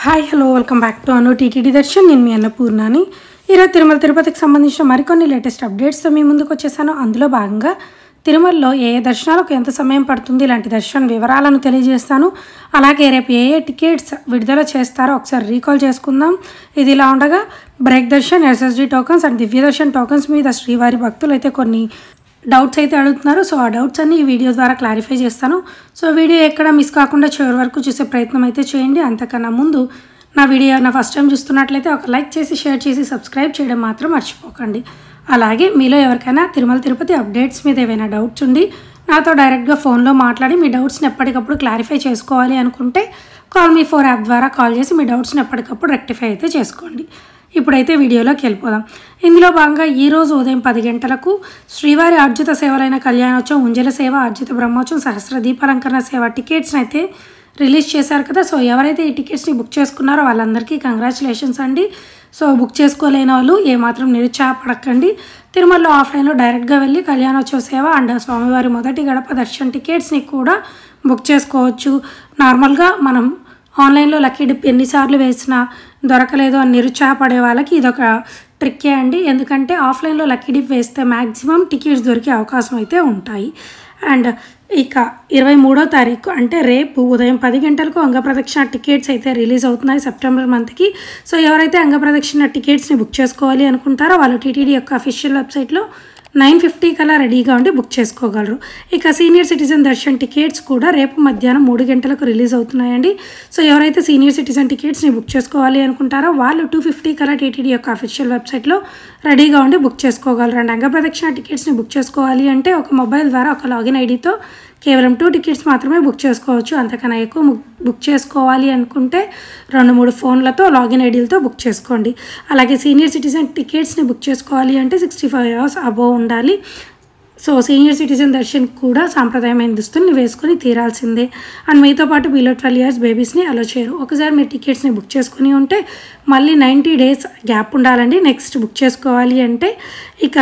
hi hello welcome back to Anu TTD darshan నేను మీ అన్నపూర్ణాని ఈరోజు తిరుమల తిరుపతికి సంబంధించిన మరికొన్ని లేటెస్ట్ అప్డేట్స్తో మీ ముందుకు వచ్చేసాను అందులో భాగంగా తిరుమలలో ఏ ఏ దర్శనాలకు ఎంత సమయం పడుతుంది ఇలాంటి దర్శన వివరాలను తెలియజేస్తాను అలాగే రేపు ఏ ఏ టికెట్స్ విడుదల చేస్తారో ఒకసారి రీకాల్ చేసుకుందాం ఇది ఇలా ఉండగా break darshan SSD tokens and Divya darshan tokens మీద శ్రీవారి భక్తులు అయితే కొన్ని డౌట్స్ అయితే అడుగుతున్నారు సో ఆ డౌట్స్ అన్ని ఈ వీడియో ద్వారా క్లారిఫై చేస్తాను సో వీడియో ఎక్కడ మిస్ కాకుండా చివరి వరకు చూసే ప్రయత్నం అయితే చేయండి అంతకన్నా ముందు నా వీడియో నా ఫస్ట్ టైం చూస్తున్నట్లయితే ఒక లైక్ చేసి షేర్ చేసి సబ్స్క్రైబ్ చేయడం మాత్రం మర్చిపోకండి అలాగే మీలో ఎవరికైనా తిరుమల తిరుపతి అప్డేట్స్ మీద ఏవైనా డౌట్స్ ఉండి నాతో డైరెక్ట్గా ఫోన్లో మాట్లాడి మీ డౌట్స్ని ఎప్పటికప్పుడు క్లారిఫై చేసుకోవాలి అనుకుంటే కాల్ మీ ఫోర్ యాప్ ద్వారా కాల్ చేసి మీ డౌట్స్ని ఎప్పటికప్పుడు రెక్టిఫై అయితే చేసుకోండి ఇప్పుడైతే వీడియోలోకి వెళ్ళిపోదాం ఇందులో భాగంగా ఈ రోజు ఉదయం పది గంటలకు శ్రీవారి అర్జిత సేవలైన కళ్యాణోత్సవం ఉంజల సేవ అర్జిత బ్రహ్మోత్సవం సహస్ర దీపాలంకరణ సేవ టికెట్స్ని అయితే రిలీజ్ చేశారు కదా సో ఎవరైతే ఈ టికెట్స్ని బుక్ చేసుకున్నారో వాళ్ళందరికీ కంగ్రాచులేషన్స్ అండి సో బుక్ చేసుకోలేని వాళ్ళు ఏమాత్రం నిరుత్సాహపడకండి తిరుమలలో ఆఫ్లైన్లో డైరెక్ట్గా వెళ్ళి కళ్యాణోత్సవ సేవ అండ్ స్వామివారి మొదటి గడప దర్శన్ టికెట్స్ని కూడా బుక్ చేసుకోవచ్చు నార్మల్గా మనం ఆన్లైన్లో లక్కీ డిప్ ఎన్నిసార్లు వేసినా దొరకలేదు అని నిరుత్సాహపడే వాళ్ళకి ఇదొక ట్రిక్కే అండి ఎందుకంటే ఆఫ్లైన్లో లక్కీ డిప్ వేస్తే మ్యాక్సిమం టికెట్స్ దొరికే అవకాశం అయితే ఉంటాయి అండ్ ఇక ఇరవై మూడో తారీఖు అంటే రేపు ఉదయం పది గంటలకు అంగప్రదక్షిణ టికెట్స్ అయితే రిలీజ్ అవుతున్నాయి సెప్టెంబర్ మంత్కి సో ఎవరైతే అంగప్రదక్షిణ టికెట్స్ని బుక్ చేసుకోవాలి అనుకుంటారో వాళ్ళు టీటీడీ యొక్క అఫీషియల్ వెబ్సైట్లో నైన్ ఫిఫ్టీ కల్లా రెడీగా ఉండి బుక్ చేసుకోగలరు ఇక సీనియర్ సిటిజన్ దర్శన్ టికెట్స్ కూడా రేపు మధ్యాహ్నం మూడు గంటలకు రిలీజ్ అవుతున్నాయండి సో ఎవరైతే సీనియర్ సిటిజన్ టికెట్స్ని బుక్ చేసుకోవాలి అనుకుంటారో వాళ్ళు టూ ఫిఫ్టీ కల్లా టీటీడీ యొక్క అఫీషియల్ వెబ్సైట్లో రెడీగా ఉండి బుక్ చేసుకోగలరు అండ్ అంగప్రదక్షిణ టికెట్స్ని బుక్ చేసుకోవాలి అంటే ఒక మొబైల్ ద్వారా ఒక లాగిన్ ఐడితో కేవలం టూ టికెట్స్ మాత్రమే బుక్ చేసుకోవచ్చు అంతకన్నా ఎక్కువ బుక్ చేసుకోవాలి అనుకుంటే రెండు మూడు ఫోన్లతో లాగిన్ ఐడీలతో బుక్ చేసుకోండి అలాగే సీనియర్ సిటిజన్ టికెట్స్ని బుక్ చేసుకోవాలి అంటే సిక్స్టీ ఫైవ్ అవర్స్ అబోవ్ ఉండాలి సో సీనియర్ సిటిజన్ దర్శన్ కూడా సాంప్రదాయమైన దుస్తుల్ని వేసుకొని తీరాల్సిందే అండ్ మీతో పాటు బిలో ట్వెల్వ్ ఇయర్స్ బేబీస్ని అలో చేయరు ఒకసారి మీరు టికెట్స్ని బుక్ చేసుకుని ఉంటే మళ్ళీ నైంటీ డేస్ గ్యాప్ ఉండాలండి నెక్స్ట్ బుక్ చేసుకోవాలి అంటే ఇక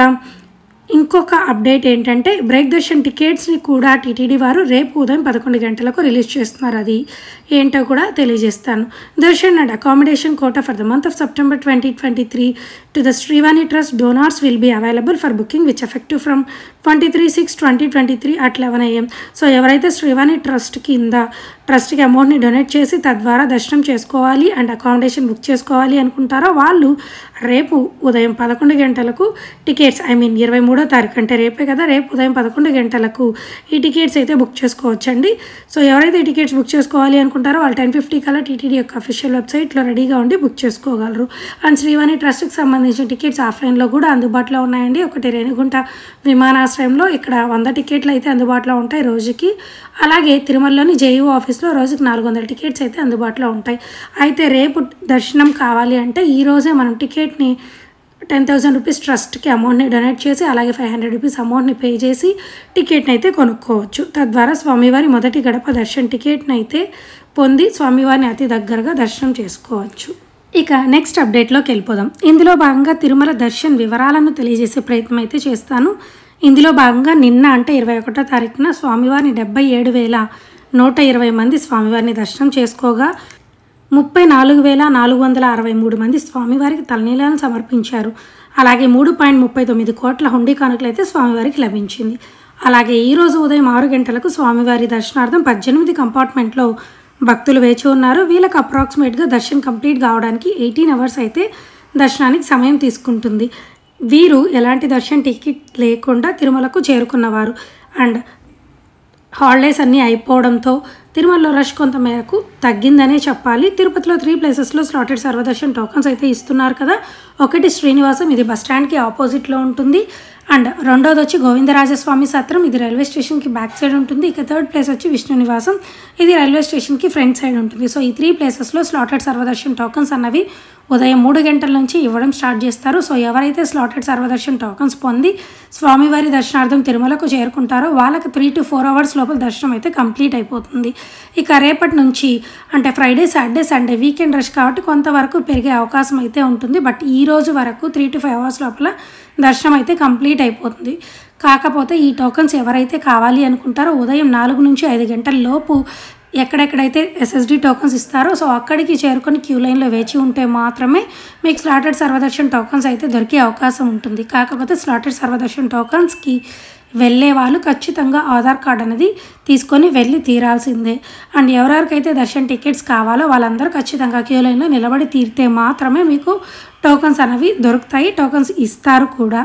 ఇంకొక అప్డేట్ ఏంటంటే బ్రేక్ దర్శన్ టికెట్స్ని కూడా టీటీడీ వారు రేపు ఉదయం పదకొండు గంటలకు రిలీజ్ చేస్తున్నారు అది ఏంటో కూడా తెలియజేస్తాను darshan and accommodation quota for the month of September twenty twenty three to the Srivani trust donors will be available for booking which effective from twenty three six twenty twenty three at eleven AM so ఎవరైతే Srivani trust కింద ట్రస్ట్కి అమౌంట్ని donate చేసి తద్వారా దర్శనం చేసుకోవాలి and accommodation book చేసుకోవాలి అనుకుంటారో వాళ్ళు రేపు ఉదయం పదకొండు గంటలకు టికెట్స్ ఐ మీన్ ఇరవై మూడో తారీఖు అంటే రేపే కదా రేపు ఉదయం పదకొండు గంటలకు ఈ టికెట్స్ అయితే బుక్ చేసుకోవచ్చండి సో ఎవరైతే ఈ టికెట్స్ బుక్ చేసుకోవాలి అనుకుంటారో వాళ్ళు టెన్ ఫిఫ్టీ కల్లా టీటీడీ యొక్క అఫీషియల్ వెబ్సైట్లో రెడీగా ఉండి బుక్ చేసుకోగలరు అండ్ శ్రీవాణి ట్రస్ట్కి సంబంధించిన టికెట్స్ ఆఫ్లైన్లో కూడా అందుబాటులో ఉన్నాయండి ఒకటి రేణిగుంట విమానాశ్రయంలో ఇక్కడ వంద టికెట్లు అయితే అందుబాటులో ఉంటాయి రోజుకి అలాగే తిరుమలలోని జేయూ ఆఫీస్లో రోజుకి నాలుగు వందల టికెట్స్ అయితే అందుబాటులో ఉంటాయి అయితే రేపు దర్శనం కావాలి అంటే ఈ రోజే మనం టికెట్ని టెన్ థౌసండ్ రూపీస్ ట్రస్ట్కి అమౌంట్ని డొనేట్ చేసి అలాగే ఫైవ్ హండ్రెడ్ రూపీస్ అమౌంట్ని పే చేసి టికెట్ని అయితే కొనుక్కోవచ్చు తద్వారా స్వామివారి మొదటి గడప దర్శనం టికెట్ని అయితే పొంది స్వామివారిని అతి దగ్గరగా దర్శనం చేసుకోవచ్చు ఇక నెక్స్ట్ అప్డేట్లోకి వెళ్ళిపోదాం ఇందులో భాగంగా తిరుమల దర్శన్ వివరాలను తెలియజేసే ప్రయత్నం అయితే చేస్తాను ఇందులో భాగంగా నిన్న అంటే ఇరవై ఒకటో తారీఖున స్వామివారిని డెబ్బై ఏడు వేల నూట ఇరవై మంది స్వామివారిని దర్శనం చేసుకోగా ముప్పై నాలుగు వేల నాలుగు వందల అరవై మూడు మంది స్వామివారికి తలనీలను సమర్పించారు అలాగే మూడు పాయింట్ ముప్పై తొమ్మిది కోట్ల హుండీ కానుకలు అయితే స్వామివారికి లభించింది అలాగే ఈరోజు ఉదయం ఆరు గంటలకు స్వామివారి దర్శనార్థం పద్దెనిమిది కంపార్ట్మెంట్లో భక్తులు వేచి ఉన్నారు వీళ్ళకి అప్రాక్సిమేట్గా దర్శనం కంప్లీట్ కావడానికి ఎయిటీన్ అవర్స్ అయితే దర్శనానికి సమయం తీసుకుంటుంది వీరు ఎలాంటి దర్శన టికెట్ లేకుండా తిరుమలకు చేరుకున్నవారు అండ్ హాలిడేస్ అన్నీ అయిపోవడంతో తిరుమలలో రష్ కొంత మేరకు తగ్గిందనే చెప్పాలి తిరుపతిలో త్రీ ప్లేసెస్లో స్లాటెడ్ సర్వదర్శన్ టోకన్స్ అయితే ఇస్తున్నారు కదా ఒకటి శ్రీనివాసం ఇది బస్ స్టాండ్కి ఆపోజిట్లో ఉంటుంది అండ్ రెండోది వచ్చి గోవిందరాజస్వామి సత్రం ఇది రైల్వే స్టేషన్కి బ్యాక్ సైడ్ ఉంటుంది ఇక థర్డ్ ప్లేస్ వచ్చి విష్ణు నివాసం ఇది రైల్వే స్టేషన్కి ఫ్రంట్ సైడ్ ఉంటుంది సో ఈ త్రీ ప్లేసెస్లో స్లాటెడ్ సర్వదర్శన్ టోకన్స్ అన్నవి ఉదయం మూడు గంటల నుంచి ఇవ్వడం స్టార్ట్ చేస్తారు సో ఎవరైతే స్లాటెడ్ సర్వదర్శన్ టోకన్స్ పొంది స్వామివారి దర్శనార్థం తిరుమలకు చేరుకుంటారో వాళ్ళకి త్రీ టు ఫోర్ అవర్స్ లోపల దర్శనం అయితే కంప్లీట్ అయిపోతుంది ఇక రేపటి నుంచి అంటే Friday Saturday Sunday weekend rush కాబట్టి కొంతవరకు పెరిగే అవకాశం అయితే ఉంటుంది బట్ ఈ రోజు వరకు త్రీ టు ఫైవ్ అవర్స్ లోపల దర్శనం అయితే కంప్లీట్ అయిపోతుంది కాకపోతే ఈ టోకన్స్ ఎవరైతే కావాలి అనుకుంటారో ఉదయం నాలుగు నుంచి ఐదు గంటల లోపు ఎక్కడెక్కడైతే ఎస్ఎస్డి టోకన్స్ ఇస్తారో సో అక్కడికి చేరుకొని క్యూ లైన్లో వేచి ఉంటే మాత్రమే మీకు స్లాటెడ్ సర్వదర్శన్ టోకన్స్ అయితే దొరికే అవకాశం ఉంటుంది కాకపోతే స్లాటెడ్ సర్వదర్శన్ టోకన్స్కి వెళ్ళే వాళ్ళు ఖచ్చితంగా ఆధార్ కార్డ్ అనేది తీసుకొని వెళ్ళి తీరాల్సిందే అండ్ ఎవరెవరికైతే దర్శన్ టికెట్స్ కావాలో వాళ్ళందరూ ఖచ్చితంగా క్యూ లైన్లో నిలబడి తీరితే మాత్రమే మీకు టోకన్స్ అనేవి దొరుకుతాయి టోకన్స్ ఇస్తారు కూడా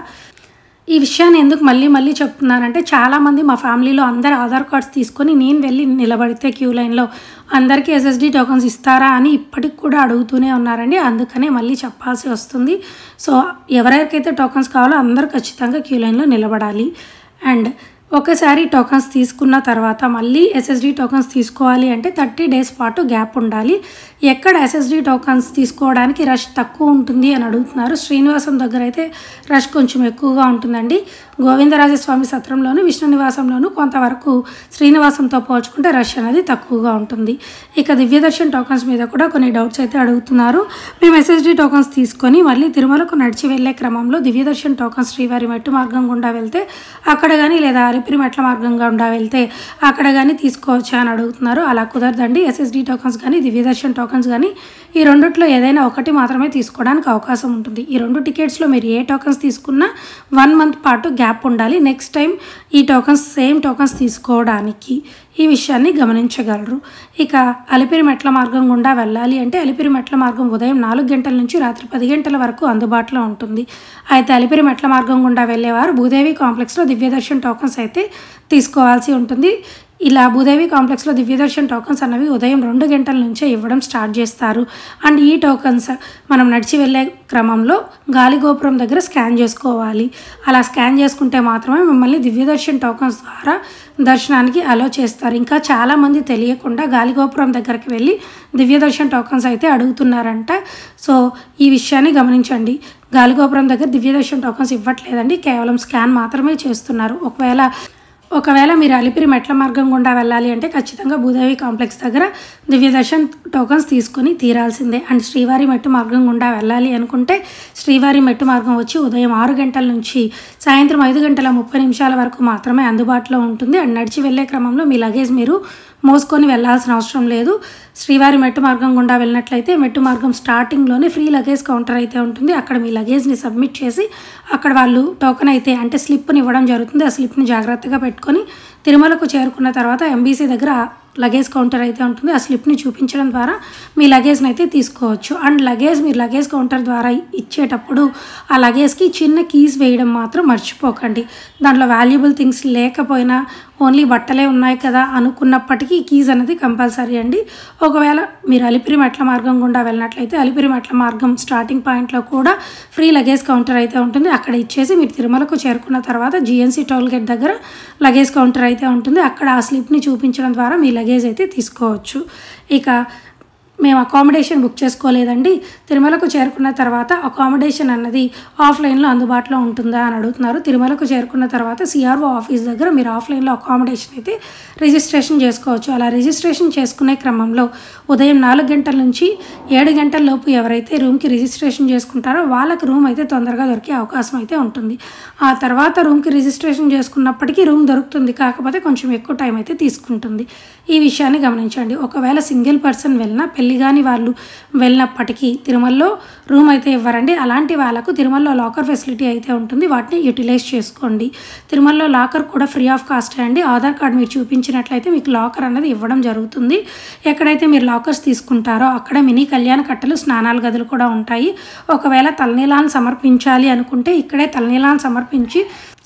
ఈ విషయాన్ని ఎందుకు మళ్ళీ మళ్ళీ చెప్తున్నానంటే చాలామంది మా ఫ్యామిలీలో అందరు ఆధార్ కార్డ్స్ తీసుకొని నేను వెళ్ళి నిలబడితే క్యూ లైన్లో అందరికీ ఎస్ఎస్డి టోకన్స్ ఇస్తారా అని ఇప్పటికి కూడా అడుగుతూనే ఉన్నారండి అందుకనే మళ్ళీ చెప్పాల్సి వస్తుంది సో ఎవరెవరికైతే టోకన్స్ కావాలో అందరూ ఖచ్చితంగా క్యూ లైన్లో నిలబడాలి అండ్ ఒకసారి టోకన్స్ తీసుకున్న తర్వాత మళ్ళీ ఎస్ఎస్డి టోకన్స్ తీసుకోవాలి అంటే థర్టీ డేస్ పాటు గ్యాప్ ఉండాలి ఎక్కడ ఎస్ఎస్డి టోకన్స్ తీసుకోవడానికి రష్ తక్కువ ఉంటుంది అని అడుగుతున్నారు శ్రీనివాసం దగ్గర అయితే రష్ కొంచెం ఎక్కువగా ఉంటుందండి గోవిందరాజస్వామి సత్రంలోను విష్ణు నివాసంలోను కొంతవరకు శ్రీనివాసంతో పోల్చుకుంటే రష్ అనేది తక్కువగా ఉంటుంది ఇక దివ్యదర్శన్ టోకన్స్ మీద కూడా కొన్ని డౌట్స్ అయితే అడుగుతున్నారు మేము ఎస్ఎస్డి టోకన్స్ తీసుకొని మళ్ళీ తిరుమలకు నడిచి వెళ్ళే క్రమంలో దివ్యదర్శన్ టోకన్స్ శ్రీవారి మెట్టు మార్గం గుండా వెళ్తే అక్కడ కానీ లేదా అలిపిరి మెట్ల మార్గం గుండా వెళ్తే అక్కడ కానీ తీసుకోవచ్చా అని అడుగుతున్నారు అలా కుదరదండి ఎస్ఎస్డి టోకన్స్ కానీ దివ్యదర్శన్ టోకన్స్ కానీ ఈ రెండిట్లో ఏదైనా ఒకటి మాత్రమే తీసుకోవడానికి అవకాశం ఉంటుంది ఈ రెండు టికెట్స్లో మీరు ఏ టోకన్స్ తీసుకున్నా వన్ మంత్ పాటు గ్యాప్ ఉండాలి నెక్స్ట్ టైం ఈ టోకన్స్ సేమ్ టోకన్స్ తీసుకోవడానికి ఈ విషయాన్ని గమనించగలరు ఇక అలిపిరి మెట్ల మార్గం గుండా వెళ్ళాలి అంటే అలిపిరి మెట్ల మార్గం ఉదయం నాలుగు గంటల నుంచి రాత్రి పది గంటల వరకు అందుబాటులో ఉంటుంది అయితే అలిపిరి మెట్ల మార్గం గుండా వెళ్ళేవారు భూదేవి కాంప్లెక్స్లో దివ్యదర్శన్ టోకన్స్ అయితే తీసుకోవాల్సి ఉంటుంది ఇలా భూదేవి కాంప్లెక్స్లో దివ్యదర్శన్ టోకన్స్ అన్నవి ఉదయం రెండు గంటల నుంచే ఇవ్వడం స్టార్ట్ చేస్తారు అండ్ ఈ టోకన్స్ మనం నడిచి వెళ్ళే క్రమంలో గాలిగోపురం దగ్గర స్కాన్ చేసుకోవాలి అలా స్కాన్ చేసుకుంటే మాత్రమే మిమ్మల్ని దివ్యదర్శన్ టోకన్స్ ద్వారా దర్శనానికి అలో చేస్తారు ఇంకా చాలామంది తెలియకుండా గాలిగోపురం దగ్గరికి వెళ్ళి దివ్యదర్శన్ టోకన్స్ అయితే అడుగుతున్నారంట సో ఈ విషయాన్ని గమనించండి గాలిగోపురం దగ్గర దివ్యదర్శన్ టోకన్స్ ఇవ్వట్లేదండి కేవలం స్కాన్ మాత్రమే చేస్తున్నారు ఒకవేళ ఒకవేళ మీరు అలిపిరి మెట్ల మార్గం గుండా వెళ్ళాలి అంటే ఖచ్చితంగా భూదేవి కాంప్లెక్స్ దగ్గర దివ్యదర్శన్ టోకన్స్ తీసుకుని తీరాల్సిందే అండ్ శ్రీవారి మెట్టు మార్గం గుండా వెళ్ళాలి అనుకుంటే శ్రీవారి మెట్టు మార్గం వచ్చి ఉదయం ఆరు గంటల నుంచి సాయంత్రం ఐదు గంటల ముప్పై నిమిషాల వరకు మాత్రమే అందుబాటులో ఉంటుంది అండ్ నడిచి వెళ్ళే క్రమంలో మీ లగేజ్ మీరు మోసుకొని వెళ్ళాల్సిన అవసరం లేదు శ్రీవారి మెట్టు మార్గం గుండా వెళ్ళినట్లయితే మెట్టు మార్గం స్టార్టింగ్లోనే ఫ్రీ లగేజ్ కౌంటర్ అయితే ఉంటుంది అక్కడ మీ లగేజ్ని సబ్మిట్ చేసి అక్కడ వాళ్ళు టోకెన్ అయితే అంటే స్లిప్ని ఇవ్వడం జరుగుతుంది ఆ స్లిప్ని జాగ్రత్తగా పెట్టుకొని తిరుమలకు చేరుకున్న తర్వాత ఎంబీసీ దగ్గర లగేజ్ కౌంటర్ అయితే ఉంటుంది ఆ స్లిప్ని చూపించడం ద్వారా మీ లగేజ్ని అయితే తీసుకోవచ్చు అండ్ లగేజ్ మీరు లగేజ్ కౌంటర్ ద్వారా ఇచ్చేటప్పుడు ఆ లగేజ్కి చిన్న కీస్ వేయడం మాత్రం మర్చిపోకండి దాంట్లో వాల్యుబుల్ థింగ్స్ లేకపోయినా ఓన్లీ బట్టలే ఉన్నాయి కదా అనుకున్నప్పటికీ కీస్ అనేది కంపల్సరీ అండి ఒకవేళ మీరు అలిపిరి మెట్ల మార్గం గుండా వెళ్ళినట్లయితే అలిపిరి మెట్ల మార్గం స్టార్టింగ్ పాయింట్లో కూడా ఫ్రీ లగేజ్ కౌంటర్ అయితే ఉంటుంది అక్కడ ఇచ్చేసి మీరు తిరుమలకు చేరుకున్న తర్వాత జిఎన్సీ టోల్ గేట్ దగ్గర లగేజ్ కౌంటర్ అయితే ఉంటుంది అక్కడ ఆ స్లిప్ని చూపించడం ద్వారా మీ లగేజ్ అయితే తీసుకోవచ్చు ఇక మేము అకామిడేషన్ బుక్ చేసుకోలేదండి తిరుమలకు చేరుకున్న తర్వాత అకామిడేషన్ అన్నది ఆఫ్లైన్లో అందుబాటులో ఉంటుందా అని అడుగుతున్నారు తిరుమలకు చేరుకున్న తర్వాత సిఆర్ఓ ఆఫీస్ దగ్గర మీరు ఆఫ్లైన్లో అకామిడేషన్ అయితే రిజిస్ట్రేషన్ చేసుకోవచ్చు అలా రిజిస్ట్రేషన్ చేసుకునే క్రమంలో ఉదయం నాలుగు గంటల నుంచి ఏడు గంటల లోపు ఎవరైతే రూమ్కి రిజిస్ట్రేషన్ చేసుకుంటారో వాళ్ళకి రూమ్ అయితే తొందరగా దొరికే అవకాశం అయితే ఉంటుంది ఆ తర్వాత రూమ్కి రిజిస్ట్రేషన్ చేసుకున్నప్పటికీ రూమ్ దొరుకుతుంది కాకపోతే కొంచెం ఎక్కువ టైం అయితే తీసుకుంటుంది ఈ విషయాన్ని గమనించండి ఒకవేళ సింగిల్ పర్సన్ వెళ్ళినా పెళ్లి కాని వాళ్ళు వెళ్ళినప్పటికీ తిరుమలలో రూమ్ అయితే ఇవ్వరండి అలాంటి వాళ్ళకు తిరుమలలో లాకర్ ఫెసిలిటీ అయితే ఉంటుంది వాటిని యూటిలైజ్ చేసుకోండి తిరుమలలో లాకర్ కూడా ఫ్రీ ఆఫ్ కాస్ట్ అండి ఆధార్ కార్డ్ మీరు చూపించినట్లయితే మీకు లాకర్ అనేది ఇవ్వడం జరుగుతుంది ఎక్కడైతే మీరు లాకర్స్ తీసుకుంటారో అక్కడ మినీ కళ్యాణ కట్టలు స్నానాల గదులు కూడా ఉంటాయి ఒకవేళ తలనీలాలను సమర్పించాలి అనుకుంటే ఇక్కడే తలనీలాలను సమర్పించి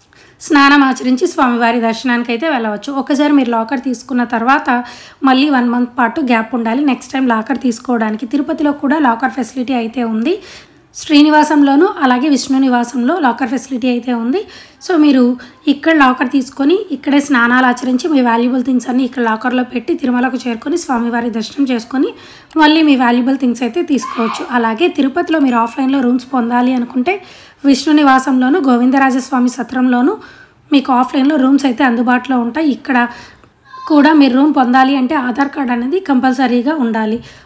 స్నానం ఆచరించి స్వామివారి దర్శనానికి అయితే వెళ్ళవచ్చు ఒకసారి మీరు లాకర్ తీసుకున్న తర్వాత మళ్ళీ వన్ మంత్ పాటు గ్యాప్ ఉండాలి నెక్స్ట్ టైం లాకర్ తీసుకోవడానికి తిరుపతిలో కూడా లాకర్ ఫెసిలిటీ అయితే ఉంది శ్రీనివాసంలోను అలాగే విష్ణు నివాసంలో లాకర్ ఫెసిలిటీ అయితే ఉంది సో మీరు ఇక్కడ లాకర్ తీసుకొని ఇక్కడే స్నానాలు ఆచరించి మీ వాల్యుబుల్ థింగ్స్ అన్ని ఇక్కడ లాకర్లో పెట్టి తిరుమలకు చేరుకొని స్వామివారి దర్శనం చేసుకొని మళ్ళీ మీ వాల్యుబుల్ థింగ్స్ అయితే తీసుకోవచ్చు అలాగే తిరుపతిలో మీరు ఆఫ్లైన్లో రూమ్స్ పొందాలి అనుకుంటే విష్ణు నివాసంలోను గోవిందరాజస్వామి సత్రంలోను మీకు ఆఫ్లైన్లో రూమ్స్ అయితే అందుబాటులో ఉంటాయి ఇక్కడ కూడా మీరు రూమ్ పొందాలి అంటే ఆధార్ కార్డ్ అనేది కంపల్సరీగా ఉండాలి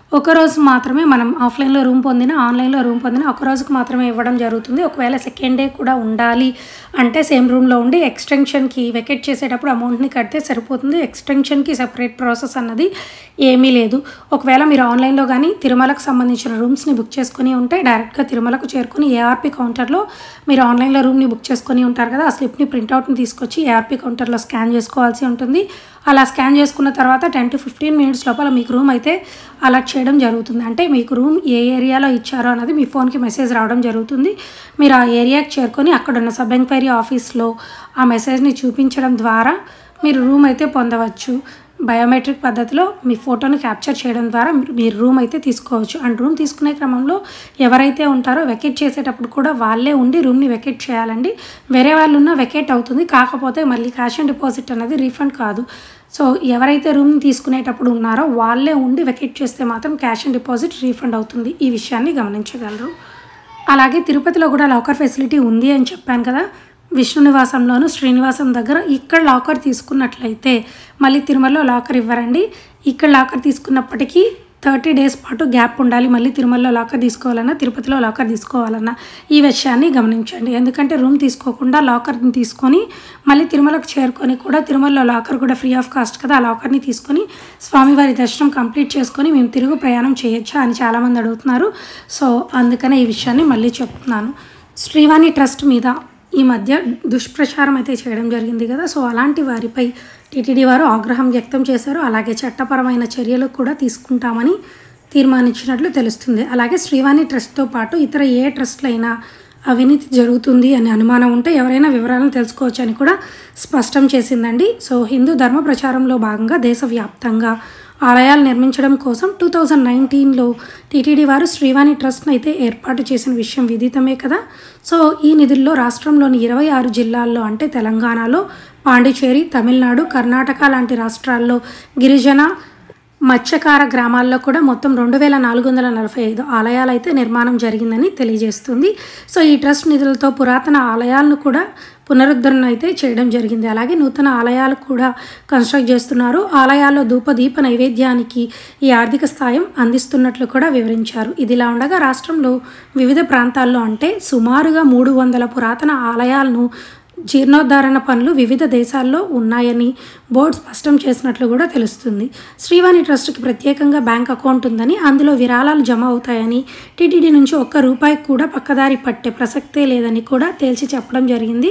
ఒక రోజు మాత్రమే మనం ఆఫ్లైన్లో రూమ్ పొందిన ఆన్లైన్లో రూమ్ పొందిన ఒక రోజుకు మాత్రమే ఇవ్వడం జరుగుతుంది ఒకవేళ సెకండ్ డే కూడా ఉండాలి అంటే సేమ్ రూమ్లో ఉండి ఎక్స్టెన్షన్కి వెకెట్ చేసేటప్పుడు అమౌంట్ని కడితే సరిపోతుంది ఎక్స్టెన్షన్కి సెపరేట్ ప్రాసెస్ అన్నది ఏమీ లేదు ఒకవేళ మీరు ఆన్లైన్లో కానీ తిరుమలకు సంబంధించిన రూమ్స్ని బుక్ చేసుకొని ఉంటే డైరెక్ట్గా తిరుమలకు చేరుకొని ఏఆర్పి కౌంటర్లో మీరు ఆన్లైన్లో రూమ్ని బుక్ చేసుకొని ఉంటారు కదా ఆ స్లిప్ని ప్రింట్అవుట్ని తీసుకొచ్చి ఏఆర్పి కౌంటర్లో స్కాన్ చేసుకోవాల్సి ఉంటుంది అలా స్కాన్ చేసుకున్న తర్వాత టెన్ టు ఫిఫ్టీన్ మినిట్స్ లోపల మీకు రూమ్ అయితే అలర్ట్ చేయడం జరుగుతుంది అంటే మీకు రూమ్ ఏ ఏరియాలో ఇచ్చారో అన్నది మీ ఫోన్కి మెసేజ్ రావడం జరుగుతుంది మీరు ఆ ఏరియాకి చేరుకొని అక్కడ ఉన్న సబ్ ఎంక్వైరీ ఆఫీస్లో ఆ మెసేజ్ని చూపించడం ద్వారా మీరు రూమ్ అయితే పొందవచ్చు బయోమెట్రిక్ పద్ధతిలో మీ ఫోటోని క్యాప్చర్ చేయడం ద్వారా మీరు మీరు రూమ్ అయితే తీసుకోవచ్చు అండ్ రూమ్ తీసుకునే క్రమంలో ఎవరైతే ఉంటారో వెకెట్ చేసేటప్పుడు కూడా వాళ్ళే ఉండి రూమ్ని వెకెట్ చేయాలండి వేరే వాళ్ళు ఉన్న వెకెట్ అవుతుంది కాకపోతే మళ్ళీ క్యాష్ అండ్ డిపాజిట్ అనేది రీఫండ్ కాదు సో ఎవరైతే రూమ్ తీసుకునేటప్పుడు ఉన్నారో వాళ్ళే ఉండి వెకెట్ చేస్తే మాత్రం క్యాష్ అండ్ డిపాజిట్ రీఫండ్ అవుతుంది ఈ విషయాన్ని గమనించగలరు అలాగే తిరుపతిలో కూడా లాకర్ ఫెసిలిటీ ఉంది అని చెప్పాను కదా విష్ణు నివాసంలోను శ్రీనివాసం దగ్గర ఇక్కడ లాకర్ తీసుకున్నట్లయితే మళ్ళీ తిరుమలలో లాకర్ ఇవ్వరండి ఇక్కడ లాకర్ తీసుకున్నప్పటికీ థర్టీ డేస్ పాటు గ్యాప్ ఉండాలి మళ్ళీ తిరుమలలో లాకర్ తీసుకోవాలన్నా తిరుపతిలో లాకర్ తీసుకోవాలన్నా ఈ విషయాన్ని గమనించండి ఎందుకంటే రూమ్ తీసుకోకుండా లాకర్ని తీసుకొని మళ్ళీ తిరుమలకు చేరుకొని కూడా తిరుమలలో లాకర్ కూడా ఫ్రీ ఆఫ్ కాస్ట్ కదా ఆ లాకర్ని తీసుకొని స్వామివారి దర్శనం కంప్లీట్ చేసుకొని మేము తిరుగు ప్రయాణం చేయొచ్చా అని చాలామంది అడుగుతున్నారు సో అందుకనే ఈ విషయాన్ని మళ్ళీ చెప్తున్నాను శ్రీవాణి ట్రస్ట్ మీద ఈ మధ్య దుష్ప్రచారం అయితే చేయడం జరిగింది కదా సో అలాంటి వారిపై టీటీడీ వారు ఆగ్రహం వ్యక్తం చేశారు అలాగే చట్టపరమైన చర్యలు కూడా తీసుకుంటామని తీర్మానించినట్లు తెలుస్తుంది అలాగే శ్రీవాణి ట్రస్ట్తో పాటు ఇతర ఏ ట్రస్ట్లైనా అవినీతి జరుగుతుంది అనే అనుమానం ఉంటే ఎవరైనా వివరాలను తెలుసుకోవచ్చు అని కూడా స్పష్టం చేసిందండి సో హిందూ ధర్మ ప్రచారంలో భాగంగా దేశవ్యాప్తంగా ఆలయాలు నిర్మించడం కోసం టూ థౌజండ్ నైన్టీన్లో టీటీడీ వారు శ్రీవాణి ట్రస్ట్ను అయితే ఏర్పాటు చేసిన విషయం విదితమే కదా సో ఈ నిధుల్లో రాష్ట్రంలోని ఇరవై ఆరు జిల్లాల్లో అంటే తెలంగాణలో పాండిచేరి తమిళనాడు కర్ణాటక లాంటి రాష్ట్రాల్లో గిరిజన మత్స్యకార గ్రామాల్లో కూడా మొత్తం రెండు వేల నాలుగు వందల నలభై ఐదు ఆలయాలు అయితే నిర్మాణం జరిగిందని తెలియజేస్తుంది సో ఈ ట్రస్ట్ నిధులతో పురాతన ఆలయాలను కూడా పునరుద్ధరణ అయితే చేయడం జరిగింది అలాగే నూతన ఆలయాలు కూడా కన్స్ట్రక్ట్ చేస్తున్నారు ఆలయాల్లో ధూప దీప నైవేద్యానికి ఈ ఆర్థిక స్థాయం అందిస్తున్నట్లు కూడా వివరించారు ఇదిలా ఉండగా రాష్ట్రంలో వివిధ ప్రాంతాల్లో అంటే సుమారుగా మూడు వందల పురాతన ఆలయాలను జీర్ణోద్ధరణ పనులు వివిధ దేశాల్లో ఉన్నాయని బోర్డు స్పష్టం చేసినట్లు కూడా తెలుస్తుంది శ్రీవాణి ట్రస్ట్కి ప్రత్యేకంగా బ్యాంక్ అకౌంట్ ఉందని అందులో విరాళాలు జమ అవుతాయని టీటీడీ నుంచి ఒక్క రూపాయి కూడా పక్కదారి పట్టే ప్రసక్తే లేదని కూడా తేల్చి చెప్పడం జరిగింది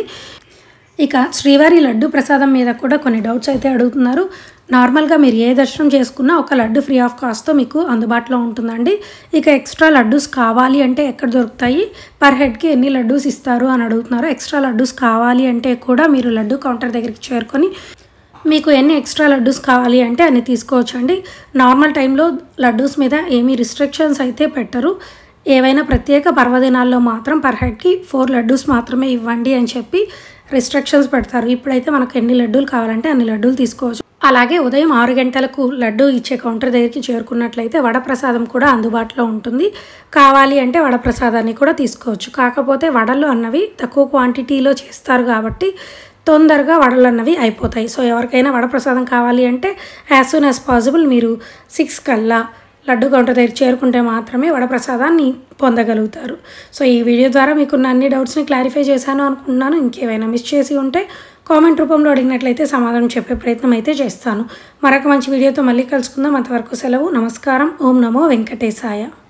ఇక శ్రీవారి లడ్డు ప్రసాదం మీద కూడా కొన్ని డౌట్స్ అయితే అడుగుతున్నారు నార్మల్గా మీరు ఏ దర్శనం చేసుకున్నా ఒక లడ్డు ఫ్రీ ఆఫ్ కాస్ట్తో మీకు అందుబాటులో ఉంటుందండి ఇక ఎక్స్ట్రా లడ్డూస్ కావాలి అంటే ఎక్కడ దొరుకుతాయి పర్ హెడ్కి ఎన్ని లడ్డూస్ ఇస్తారు అని అడుగుతున్నారు ఎక్స్ట్రా లడ్డూస్ కావాలి అంటే కూడా మీరు లడ్డు కౌంటర్ దగ్గరికి చేరుకొని మీకు ఎన్ని ఎక్స్ట్రా లడ్డూస్ కావాలి అంటే అన్ని తీసుకోవచ్చు అండి నార్మల్ టైంలో లడ్డూస్ మీద ఏమీ రిస్ట్రిక్షన్స్ అయితే పెట్టరు ఏవైనా ప్రత్యేక పర్వదినాల్లో మాత్రం పర్ హెడ్కి ఫోర్ లడ్డూస్ మాత్రమే ఇవ్వండి అని చెప్పి రిస్ట్రిక్షన్స్ పెడతారు ఇప్పుడైతే మనకు ఎన్ని లడ్డూలు కావాలంటే అన్ని లడ్డూలు తీసుకోవచ్చు అలాగే ఉదయం ఆరు గంటలకు లడ్డు ఇచ్చే కౌంటర్ దగ్గరికి చేరుకున్నట్లయితే వడప్రసాదం కూడా అందుబాటులో ఉంటుంది కావాలి అంటే వడప్రసాదాన్ని కూడా తీసుకోవచ్చు కాకపోతే వడలు అన్నవి తక్కువ క్వాంటిటీలో చేస్తారు కాబట్టి తొందరగా వడలు అన్నవి అయిపోతాయి సో ఎవరికైనా వడప్రసాదం కావాలి అంటే యాజ్ సూన్ యాజ్ పాసిబుల్ మీరు సిక్స్ కల్లా లడ్డు కౌంటర్ దగ్గర చేరుకుంటే మాత్రమే వడప్రసాదాన్ని పొందగలుగుతారు సో ఈ వీడియో ద్వారా మీకున్న అన్ని డౌట్స్ని క్లారిఫై చేశాను అనుకుంటున్నాను ఇంకేమైనా మిస్ చేసి ఉంటే కామెంట్ రూపంలో అడిగినట్లయితే సమాధానం చెప్పే ప్రయత్నం అయితే చేస్తాను మరొక మంచి వీడియోతో మళ్ళీ కలుసుకుందాం అంతవరకు సెలవు నమస్కారం ఓం నమో వెంకటేశాయ